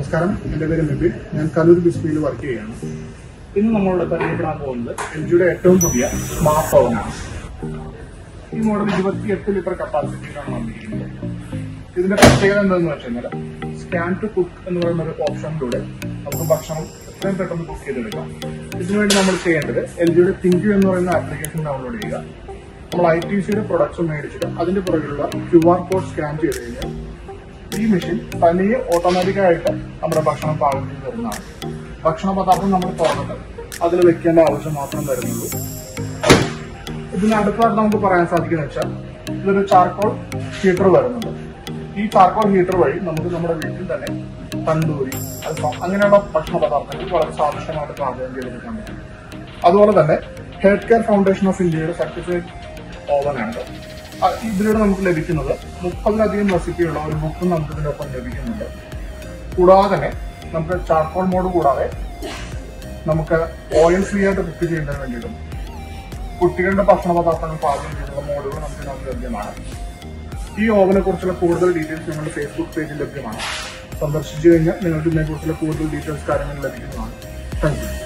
നമസ്കാരം എൻ്റെ പേര് നിബിൻ ഞാൻ കലൂർ ബിസ്മിയിൽ വർക്ക് ചെയ്യുകയാണ് ഇന്ന് നമ്മളിവിടെ പരിചയപ്പെടാൻ പോകുന്നത് എൽ ജിയുടെ ഏറ്റവും പുതിയ സ്മാർട്ട് ഓവനാണ് ഈ മോഡൽ ഇരുപത്തിയെട്ട് ലിറ്റർ കപ്പാസിറ്റിയിലാണ് വന്നിരിക്കുന്നത് ഇതിന്റെ പ്രത്യേകത എന്താണെന്ന് വെച്ച് കഴിഞ്ഞാൽ സ്കാൻ ടു കുക്ക് എന്ന് പറയുന്ന ഒരു ഓപ്ഷനിലൂടെ നമുക്ക് ഭക്ഷണം എത്രയും പെട്ടെന്ന് കുക്ക് ചെയ്തെടുക്കാം ഇതിനുവേണ്ടി നമ്മൾ ചെയ്യേണ്ടത് എൽ ജിയുടെ തിങ്ക് എന്ന് പറയുന്ന ആപ്ലിക്കേഷൻ ഡൗൺലോഡ് ചെയ്യുക നമ്മൾ ഐ ടി സിയുടെ പ്രൊഡക്ട്സ് മേടിച്ചിട്ട് അതിന്റെ പുറകിലുള്ള ക്യു ആർ കോഡ് സ്കാൻ ചെയ്ത് കഴിഞ്ഞാൽ ഈ മെഷീൻ തനിയെ ഓട്ടോമാറ്റിക് ആയിട്ട് നമ്മുടെ ഭക്ഷണം പാകം ചെയ്ത് തരുന്നതാണ് ഭക്ഷണ പദാർത്ഥം നമ്മൾ തുറന്നിട്ട് അതിൽ വെക്കേണ്ട ആവശ്യം മാത്രം വരുന്നുള്ളൂ ഇതിന് അടുത്തായിട്ട് നമുക്ക് പറയാൻ സാധിക്കുന്ന വെച്ചാൽ ഇതൊരു ചാർക്കോൾ ഹീറ്റർ വരുന്നുണ്ട് ഈ ചാർക്കോൾ ഹീറ്റർ വഴി നമുക്ക് നമ്മുടെ വീട്ടിൽ തന്നെ തണ്ടൂരി അൽഫാം അങ്ങനെയുള്ള ഭക്ഷണ പദാർത്ഥങ്ങൾ വളരെ സ്വാദിഷ്ടമായിട്ട് പാചകം ചെയ്തെടുക്കാൻ പറ്റും അതുപോലെ തന്നെ ഹെൽത്ത് കെയർ ഫൗണ്ടേഷൻ ഓഫ് ഇന്ത്യയുടെ സർട്ടിഫൈഡ് ഓവനാണ് ഇതിലൂടെ നമുക്ക് ലഭിക്കുന്നത് മുപ്പതിലധികം റെസിപ്പിയുള്ള ഒരു ബുക്കും നമുക്ക് ഇതിനൊപ്പം ലഭിക്കുന്നുണ്ട് കൂടാതെ തന്നെ നമുക്ക് ചാർക്കോൾ മോഡ് കൂടാതെ നമുക്ക് ഓയിൽ ഫ്രീ ആയിട്ട് കുക്ക് ചെയ്യുന്നതിന് വേണ്ടിയിട്ടും കുട്ടികളുടെ ഭക്ഷണ പദാർത്ഥങ്ങൾ പാചകം ചെയ്യുന്ന മോഡുകൾ നമുക്ക് ഇതിനകത്ത് ലഭ്യമാണ് ഈ ഓവനെ കുറിച്ചുള്ള കൂടുതൽ ഡീറ്റെയിൽസ് ഞങ്ങളുടെ ഫേസ്ബുക്ക് പേജിൽ ലഭ്യമാണ് സന്ദർശിച്ചു കഴിഞ്ഞാൽ നിങ്ങൾക്ക് ഇതിനെക്കുറിച്ചുള്ള കൂടുതൽ ഡീറ്റെയിൽസ് കാര്യങ്ങൾ ലഭിക്കുന്നതാണ് താങ്ക് യു